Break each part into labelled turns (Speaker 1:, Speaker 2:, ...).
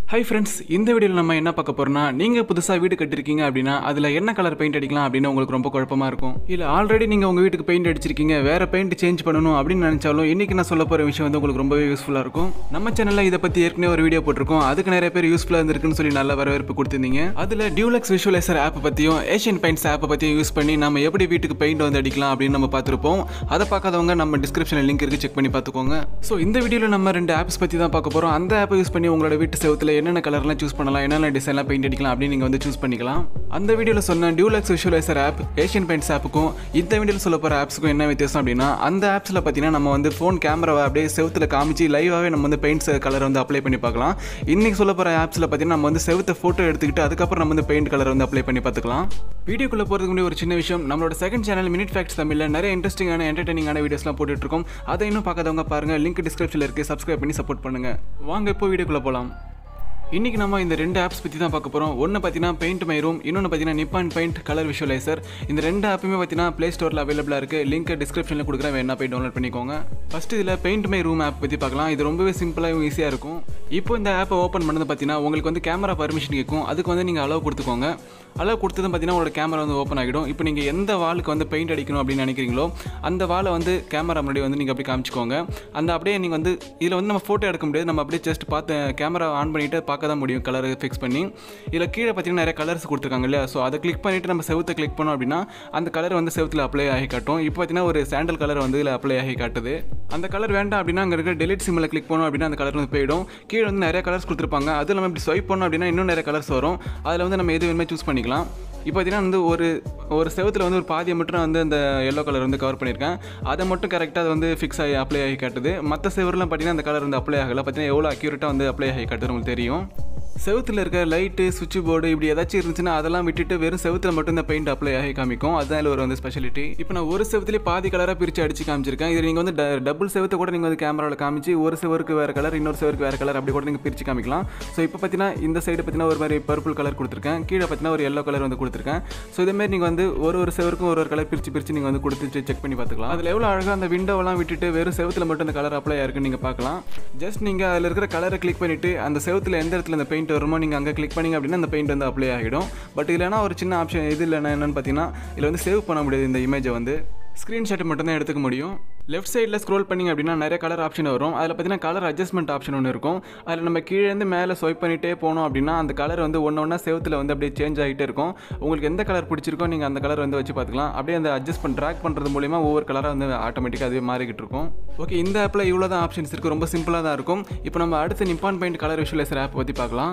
Speaker 1: hi friends இந்த வீடியோவில் நம்ம என்ன பார்க்க போறோம்னா நீங்கள் புதுசாக வீடு கட்டிருக்கீங்க அப்படின்னா அதில் என்ன கலர் பெயிண்ட் அடிக்கலாம் அப்படின்னு உங்களுக்கு ரொம்ப குழப்பமாக இருக்கும் இல்லை ஆல்ரெடி நீங்கள் உங்கள் வீட்டுக்கு பெயிண்ட் அடிச்சிருக்கீங்க வேறு பெயிண்ட் சேஞ்ச் பண்ணணும் அப்படின்னு நினச்சாலும் இன்றைக்கி நான் சொல்ல போகிற விஷயம் வந்து உங்களுக்கு ரொம்பவே யூஸ்ஃபுல்லாக இருக்கும் நம்ம சேனலில் இதை பற்றி ஏற்கனவே ஒரு வீடியோ போட்டிருக்கோம் அதுக்கு நிறைய பேர் யூஸ்ஃபுல்லாக இருந்திருக்குன்னு சொல்லி நல்ல வரவேற்பு கொடுத்துருந்தீங்க அதில் டியூலக்ஸ் விஷுவலைசர் ஆப் பற்றியும் ஏஷியன் பெயிண்ட்ஸ் ஆப்பை பற்றியும் யூஸ் பண்ணி நம்ம எப்படி வீட்டுக்கு பெயிண்ட் வந்து அடிக்கலாம் அப்படின்னு நம்ம பார்த்துருப்போம் அதை பார்க்காதவங்க நம்ம டிஸ்கிரிப்ஷனில் லிங்க் இருக்குது செக் பண்ணி பார்த்துக்கோங்க ஸோ இந்த வீடியோவில் நம்ம ரெண்டு ஆப்ஸ் பற்றி தான் பார்க்க போகிறோம் அந்த ஆப்பை யூஸ் பண்ணி உங்களோட வீட்டு செவத்தில் என்னென்ன கலர்லாம் சூஸ் பண்ணலாம் என்னென்ன டிசைன்லாம் பெயிண்ட் அடிக்கலாம் அப்படின்னு நீங்கள் வந்து சூஸ் பண்ணிக்கலாம் அந்த வீடியோவில் சொன்ன Dulux visualizer app Asian Paints ஆப்புக்கும் இந்த வீடியோவில் சொல்ல போகிற ஆப்ஸுக்கும் என்ன வித்தியாசம் அப்படின்னா அந்த ஆப்ஸில் பார்த்தீங்கன்னா நம்ம வந்து ஃபோன் கேமராவை அப்படியே செவுத்தில் காமிச்சு லைவாகவே நம்ம வந்து பெயிண்ட்ஸ் கலர் வந்து அப்ளை பண்ணி பார்க்கலாம் இன்றைக்கி சொல்ல போகிற ஆப்ஸில் பார்த்தீங்கன்னா நம்ம வந்து செவுத்த ஃபோட்டோ எடுத்துக்கிட்டு அதுக்கப்புறம் நம்ம வந்து பெயிண்ட் கலர் வந்து அப்ளை பண்ணி பார்த்துக்கலாம் வீடியோக்குள்ளே போகிறதுக்கு முன்னாடி ஒரு சின்ன விஷயம் நம்மளோட செகண்ட் சேனல் மினிட் ஃபேக்ட்ஸ் தமிழில் நிறைய இன்ட்ரெஸ்டிங்கான என்டர்டைனிங்கான வீடியோஸ்லாம் போட்டுட்டு இருக்கோம் அதை இன்னும் பார்க்காதவங்க பாருங்கள் லிங்க் டிஸ்கிரிப்ஷனில் இருக்குது சப்ஸ்கிரைப் பண்ணி சப்போர்ட் பண்ணுங்கள் வாங்க இப்போ வீடியோக்குள்ளே போகலாம் இன்றைக்கி நம்ம இந்த ரெண்டு ஆப்ஸ் பற்றி தான் பார்க்க போகிறோம் ஒன்று பார்த்தீங்கன்னா பெயிண்ட் மை ரூம் இன்னொன்று பார்த்தீங்கன்னா நிப்பான் பெயிண்ட் கலர் விஷுவலைசர் இந்த ரெண்டு ஆப்புமே பார்த்தீங்கன்னா ப்ளே ஸ்டோரில் அவைலபிளாக இருக்குது லிங்க் டிஸ்கிரிப்ஷனில் கொடுக்குறேன் வேணா போய் டவுன்லோட் பண்ணிக்கோங்க ஃபஸ்ட் இதில் பெயிண்ட் மை ரூம் ஆப் பற்றி பார்க்கலாம் இது ரொம்பவே சிம்பிளாகவும் ஈஸியாக இருக்கும் இப்போ இந்த ஆப்பை ஓப்பன் பண்ணது பார்த்தீங்கன்னா உங்களுக்கு வந்து கேமரா பர்மிஷன் கேட்கும் அதுக்கு வந்து நீங்கள் அளவு கொடுத்துக்கோங்க அளவு கொடுத்ததும் பார்த்தீங்கன்னா உங்களோட கேமரா வந்து ஓப்பன் ஆகிடும் இப்போ நீங்கள் எந்த வாலுக்கு வந்து பெயிண்ட் அடிக்கணும் அப்படின்னு நினைக்கிறீங்களோ அந்த வாலை வந்து கேமரா முன்னாடி வந்து நீங்கள் அப்படி காமிச்சிக்கோங்க அந்த அப்படியே நீங்கள் வந்து இதில் வந்து நம்ம ஃபோட்டோ எடுக்க முடியாது நம்ம அப்படியே ஜஸ்ட் பார்த்து கேமரா ஆன் பண்ணிவிட்டு பார்க்க தான் முடியும் கலர் ஃபிக்ஸ் பண்ணி இதில் கீழே பார்த்தீங்கன்னா நிறைய கலர்ஸ் கொடுத்துருக்காங்க இல்லையா ஸோ அதை கிளிக் பண்ணிவிட்டு நம்ம செவத்தை கிளிக் பண்ணோம் அப்படின்னா அந்த கலர் வந்து செவத்தில் அப்ளை ஆகி காட்டும் இப்போ பார்த்தீங்கன்னா ஒரு சாண்டல் கலர் வந்து இதில் அப்ளை ஆகி காட்டுது அந்த கலர் வேண்டாம் அப்படின்னா அங்கே இருக்கிற டெலிட் சிம்மில் கிளிக் பண்ணோம் அப்படின்னா அந்த கலர் வந்து போயிடும் கீழே வந்து நிறைய கலர்ஸ் கொடுத்துருப்பாங்க அது நம்ம இப்படி ஸ்வைப் பண்ணோம் அப்படின்னா இன்னும் நிறைய கலர்ஸ் வரும் அதில் வந்து நம்ம எது வேணுமே சூஸ் பண்ணிக்கலாம் இப்போ பார்த்தீங்கன்னா வந்து ஒரு ஒரு செவத்தில் வந்து ஒரு பாதியை மட்டும் நான் வந்து அந்த எல்லோ கலர் வந்து கவர் பண்ணியிருக்கேன் அதை மட்டும் கரெக்டாக அது வந்து ஃபிக்ஸ் ஆகி அப்ளை ஆகி காட்டுது மற்ற செவர்லாம் பார்த்தீங்கன்னா அந்த கலர் வந்து அப்ளை ஆகலை பார்த்தீங்கன்னா எவ்வளோ அக்யூரேட்டாக வந்து அப்ளை ஆகி காட்டுது உங்களுக்கு தெரியும் செவுத்தில் இருக்க லைட்டு சுவிட்ச் போர்டு இப்படி ஏதாச்சும் இருந்துச்சுன்னா அதெல்லாம் விட்டுட்டு வெறும் செவுத்தில் மட்டும் இந்த பெயிண்ட் அப்ளை ஆகி காமிக்கும் அதுதான் இதில் ஒரு வந்து ஸ்பெஷாலிட்டி இப்போ நான் ஒரு செவத்துலேயே பாதி கலராக பிரித்து அடிச்சு காமிச்சிருக்கேன் இது நீங்கள் வந்து டபுள் செவத்தை கூட நீங்கள் வந்து கேமராவில் காமிச்சு ஒரு செவருக்கு வேறு கலர் இன்னொரு செவருக்கு வேறு கலர் அப்படி கூட நீங்கள் பிரித்து காமிக்கலாம் ஸோ இப்போ பார்த்தீங்கன்னா இந்த சைடு பார்த்தீங்கன்னா ஒரு மாதிரி பர்பிள் கலர் கொடுத்துருக்கேன் கீழே பார்த்தீங்கன்னா ஒரு எல்லோ கலர் வந்து கொடுத்துருக்கேன் ஸோ இதேமாரி நீங்கள் வந்து ஒரு ஒரு செவருக்கும் ஒரு ஒரு கலர் பிரித்து பிரித்து நீங்கள் வந்து கொடுத்து செக் பண்ணி பார்த்துக்கலாம் அதில் எவ்வளோ அழகாக அந்த விண்டோவெல்லாம் விட்டுட்டு வெறும் செவத்தில் மட்டும் அந்த கலர் அப்ளை ஆயிருக்குன்னு நீங்கள் பார்க்கலாம் ஜஸ்ட் நீங்கள் அதில் இருக்கிற கலரை கிளிக் பண்ணிவிட்டு அந்த செவத்தில் எந்த இடத்துல அந்த பெயிண்ட் வருமோ நீங்கள் அங்கே கிளிக் பண்ணீங்க அப்படின்னா அந்த பெயிண்ட் வந்து அப்ளை ஆகிடும் பட் இல்லைனா ஒரு சின்ன ஆப்ஷன் இது இல்லைனா என்னன்னு பார்த்தீங்கன்னா இதில் வந்து சேவ் பண்ண முடியாது இந்த இமேஜை வந்து ஸ்க்ரீன்ஷாட் மட்டும் தான் எடுத்துக்க முடியும் லெஃப்ட் சைடில் ஸ்க்ரோல் பண்ணிங்க அப்படின்னா நிறைய கலர் ஆப்ஷன் வரும் அதில் பார்த்தீங்கன்னா கலர் அட்ஜஸ்ட்மெண்ட் ஆப்ஷன் ஒன்று இருக்கும் அதில் நம்ம கீழேருந்து மேலே ஸ்வைப் பண்ணிகிட்டே போனோம் அப்படின்னா அந்த கலர் வந்து ஒன்று ஒன்றா செவத்தில் வந்து அப்படியே சேஞ்ச் ஆகிட்டே இருக்கும் உங்களுக்கு எந்த கலர் பிடிச்சிருக்கோ நீங்கள் அந்த கலர் வந்து வச்சு பார்த்துக்கலாம் அப்படியே அந்த அட்ஜஸ்ட் பண்ணி ட்ராக் பண்ணுறது மூலிமா ஒவ்வொரு கலராக வந்து ஆட்டோமேட்டிக்காக அதுவே மாறிக்கிட்டு இருக்கும் ஓகே இந்த ஆப்பில் இவ்வளோ தான் ஆப்ஷன்ஸ் இருக்குது ரொம்ப சிம்பிளாக தான் இருக்கும் இப்போ நம்ம அடுத்து Nippon paint colour visualizer app பற்றி பார்க்கலாம்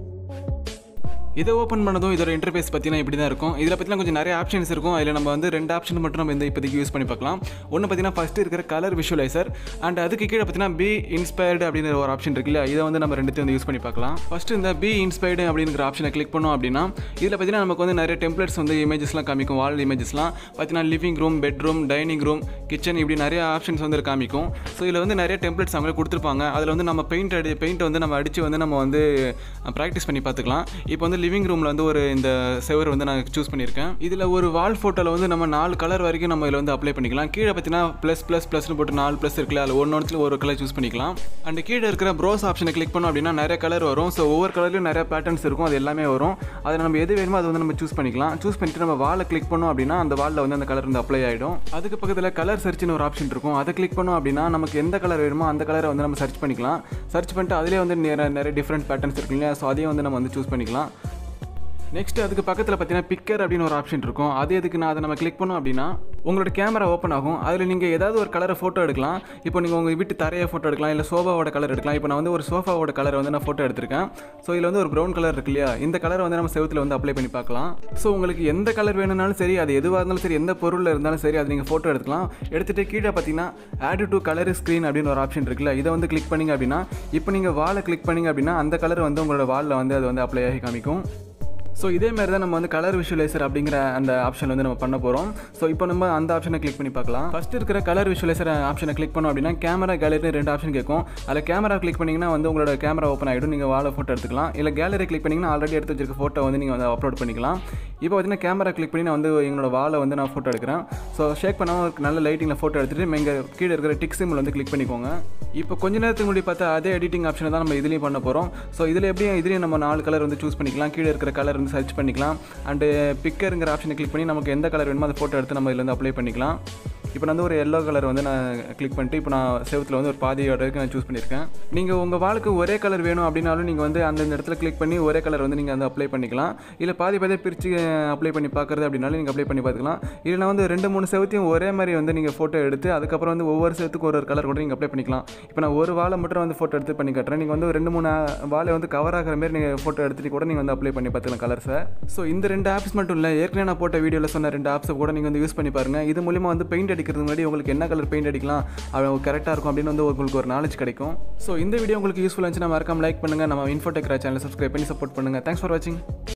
Speaker 1: இதை ஓப்பன் பண்ணதும் இதோட இன்டர்ஃபேஸ் பார்த்தீங்கன்னா இப்படி தான் இருக்கும் இதில் பார்த்தீங்கன்னா கொஞ்சம் நிறைய ஆப்ஷன்ஸ் இருக்கும் அதில் நம்ம வந்து ரெண்டு ஆப்ஷன் மட்டும் நம்ம இந்த இப்போதைக்கு யூஸ் பண்ணி பார்க்கலாம் ஒன்று பார்த்தீங்கன்னா ஃபஸ்ட்டு இருக்கிற கலர் விஷுவலைசர் அண்ட் அதுக்கு கீழே பார்த்தீங்கன்னா பி இன்ஸ்பயர்டு அப்படிங்கிற ஒரு ஆப்ஷன் இருக்கு இல்லையா இதை வந்து நம்ம ரெண்டுத்தையும் வந்து யூஸ் பண்ணி பார்க்கலாம் ஃபஸ்ட்டு இந்த பி இன்ஸ்பயர்டு அப்படிங்கிற ஆப்ஷனை கிளிக் பண்ணோம் அப்படின்னா இதில் பார்த்தீங்கன்னா நமக்கு வந்து நிறைய டெம்ப்ளேட்ஸ் வந்து இமேஜஸ்லாம் காமிக்கும் வால் இமேஜஸ்லாம் பார்த்தீங்கன்னா living room bedroom dining room kitchen இப்படி நிறைய ஆப்ஷன்ஸ் வந்து காமிக்கும் ஸோ இதில் வந்து நிறைய டெம்ப்ளேட்ஸ் அவங்களே கொடுத்துருப்பாங்க அதில் வந்து நம்ம பெயிண்ட் அடி பெயிண்ட் வந்து நம்ம அடித்து வந்து நம்ம வந்து ப்ராக்டிஸ் பண்ணி பார்த்துக்கலாம் இப்போ வந்து லிவிங் ரூமில் வந்து ஒரு இந்த செவர் வந்து நான் சூஸ் பண்ணியிருக்கேன் இதில் ஒரு வால் ஃபோட்டோவில் வந்து நம்ம நாலு கலர் வரைக்கும் நம்ம இதில் வந்து அப்ளை பண்ணிக்கலாம் கீழே பார்த்தீங்கன்னா ப்ளஸ் ப்ளஸ் ப்ளஸ்னு போட்டு நாலு ப்ளஸ் இருக்குல்ல அதில் ஒன்று ஒன்றுல ஒரு கலர் சூஸ் பண்ணிக்கலாம் அண்ட் கீழே இருக்கிற ப்ரோஸ் ஆப்ஷனை கிளிக் பண்ணோம் அப்படின்னா நிறைய கலர் வரும் ஸோ ஒவ்வொரு கலர்லையும் நிறைய பேட்டர்ன்ஸ் இருக்கும் அது எல்லாமே வரும் அதில் நம்ம எது வேணுமோ அதை வந்து நம்ம சூஸ் பண்ணிக்கலாம் சூஸ் பண்ணிட்டு நம்ம வாலை கிளிக் பண்ணோம் அப்படின்னா அந்த வாலில் வந்து அந்த கலர் வந்து அப்ளை ஆகிடும் அதுக்கு பக்கத்தில் கலர் சர்ச்னு ஒரு ஆப்ஷன் இருக்கும் அதை கிளிக் பண்ணோம் அப்படின்னா நமக்கு எந்த கலர் வேணுமோ அந்த கலரை வந்து நம்ம சர்ச் பண்ணிக்கலாம் சர்ச் பண்ணிட்டு அதிலே வந்து நிறைய நிறைய டிஃப்ரெண்ட் பேட்டர்ன்ஸ் இருக்கு இல்லையா ஸோ அதையும் வந்து நம்ம வந்து சூஸ் பண்ணிக்கலாம் நெக்ஸ்ட் அதுக்கு பக்கத்தில் பார்த்தீங்கன்னா பிக்கர் அப்படின்னு ஒரு ஆப்ஷன் இருக்கும் அது எதுக்கு நான் அதை நம்ம கிளிக் பண்ணோம் அப்படின்னா உங்களோட கேமரா ஓப்பன் ஆகும் அதில் நீங்கள் ஏதாவது ஒரு கலரை ஃபோட்டோ எடுக்கலாம் இப்போ நீங்கள் உங்கள் வீட்டு தரையை ஃபோட்டோ எடுக்கலாம் இல்லை சோஃபாவோட கலர் எடுக்கலாம் இப்போ நான் வந்து ஒரு சோஃபாவோட கலரை வந்து நான் ஃபோட்டோ எடுத்திருக்கேன் ஸோ இதில் வந்து ஒரு ப்ரௌன் கலர் இருக்கு இல்லையா இந்த கலரை வந்து நம்ம செவத்தில் வந்து அப்ளை பண்ணி பார்க்கலாம் ஸோ உங்களுக்கு எந்த கலர் வேணும்னாலும் சரி அது எதுவாக இருந்தாலும் சரி எந்த பொருளில் இருந்தாலும் சரி அதை நீங்கள் ஃபோட்டோ எடுத்துக்கலாம் எடுத்துகிட்டு கீழே பார்த்தீங்கன்னா ஆட் டு கலர் ஸ்க்ரீன் அப்படின்னு ஒரு ஆப்ஷன் இருக்குல்ல இதை வந்து கிளிக் பண்ணிங்க அப்படின்னா இப்போ நீங்கள் வாலை கிளிக் பண்ணிங்க அப்படின்னா அந்த கலர் வந்து உங்களோட வாலில் வந்து அது வந்து அப்ளை ஆகி காமிக்கும் ஸோ இதே மாதிரி தான் நம்ம வந்து கலர் விஷுவலைசர் அப்படிங்கிற அந்த ஆப்ஷன் வந்து நம்ம பண்ண போகிறோம் ஸோ இப்போ நம்ம அந்த ஆப்ஷனை கிளிக் பண்ணி பார்க்கலாம் ஃபஸ்ட் இருக்கிற கலர் விஷுவலைசர் ஆப்ஷனை கிளிக் பண்ணோம் அப்படின்னா கேமரா கேலரி ரெண்டு ஆப்ஷன் கேட்கும் அதில் கேமரா கிளிக் பண்ணிங்கன்னா வந்து உங்களோட கேமரா ஓப்பன் ஆகிடும் நீங்கள் வாழை ஃபோட்டோ எடுத்துக்கலாம் இல்லை கேலரி கிளிக் பண்ணிங்கன்னா ஆல்ரெடி எடுத்து வச்சிருக்க ஃபோட்டோ வந்து நீங்கள் வந்து அப்லோட் பண்ணிக்கலாம் இப்போ பார்த்தீங்கன்னா கேமரா கிளிக் பண்ணி நான் வந்து எங்களோட வாலை வந்து நான் ஃபோட்டோ எடுக்கிறேன் ஸோ ஷேக் பண்ணாமல் நல்ல லைட்டிங்கில் ஃபோட்டோ எடுத்துகிட்டு இங்கே கீழே இருக்கிற டிக் சிம்பிள் வந்து கிளிக் பண்ணிக்கோங்க இப்போ கொஞ்ச நேரத்துக்கு முன்னாடி பார்த்தா அதே எடிட்டிங் ஆப்ஷனை தான் நம்ம இதுலேயும் பண்ண போகிறோம் ஸோ இதில் எப்படியும் இதுலேயும் நம்ம நாலு கலர் வந்து சூஸ் பண்ணிக்கலாம் கீழே இருக்கிற கலர் வந்து சர்ச் பண்ணிக்கலாம் அண்டு பிக்கருங்கிற ஆப்ஷனை கிளிக் பண்ணி நமக்கு எந்த கலர் வேணுமோ அந்த ஃபோட்டோ எடுத்து நம்ம இதில் வந்து அப்ளை பண்ணிக்கலாம் இப்போ நான் வந்து ஒரு எல்லோ கலர் வந்து நான் கிளிக் பண்ணிட்டு இப்போ நான் செவத்தில் வந்து ஒரு பாதியோட நான் சூஸ் பண்ணியிருக்கேன் நீங்கள் உங்கள் வாளுக்கு ஒரே கலர் வேணும் அப்படின்னாலும் நீங்கள் வந்து அந்த இடத்துல கிளிக் பண்ணி ஒரே கலர் வந்து நீங்கள் வந்து அப்ளை பண்ணிக்கலாம் இல்லை பாதி பாதியாக பிரித்து அப்ளை பண்ணி பார்க்குறது அப்படின்னாலும் நீங்கள் அப்ளை பண்ணி பார்த்துக்கலாம் இல்லைனா வந்து ரெண்டு மூணு செவத்தையும் ஒரே மாதிரி வந்து நீங்கள் ஃபோட்டோ எடுத்து அதுக்கப்புறம் வந்து ஒவ்வொரு செவத்துக்கு ஒரு ஒரு கலர் கூட நீங்கள் அப்ளை பண்ணிக்கலாம் இப்போ நான் ஒரு வாழை மட்டும் வந்து ஃபோட்டோ எடுத்து பண்ணி காட்டுறேன் நீங்கள் வந்து ரெண்டு மூணு வாழை வந்து கவர் ஆகிற மாதிரி நீங்கள் ஃபோட்டோ எடுத்துட்டு கூட நீங்கள் வந்து அப்ளை பண்ணி பார்த்துக்கலாம் கலர்ஸை ஸோ இந்த ரெண்டு ஆப்ஸ் மட்டும் இல்லை ஏற்கனவே நான் போட்ட வீடியோவில் சொன்ன ரெண்டு ஆப்ஸை கூட நீங்கள் வந்து யூஸ் பண்ணி பாருங்கள் இது மூலிமா வந்து பெயிண்ட் அடிக்கிறது முன்னாடி உங்களுக்கு என்ன கலர் பெயிண்ட் அடிக்கலாம் அது கரெக்டாக இருக்கும் அப்படின்னு வந்து உங்களுக்கு ஒரு நாலேஜ் கிடைக்கும் ஸோ இந்த வீடியோ உங்களுக்கு யூஸ்ஃபுல்லாக இருந்துச்சுன்னா மறக்காம லைக் பண்ணுங்கள் நம்ம இன்ஃபோடெக்ரா சேனல் சப்ஸ்கிரைப் பண்ணி சப்போர்ட் பண்ணுங்கள் தேங்க்ஸ் ஃபார் வாட்சிங்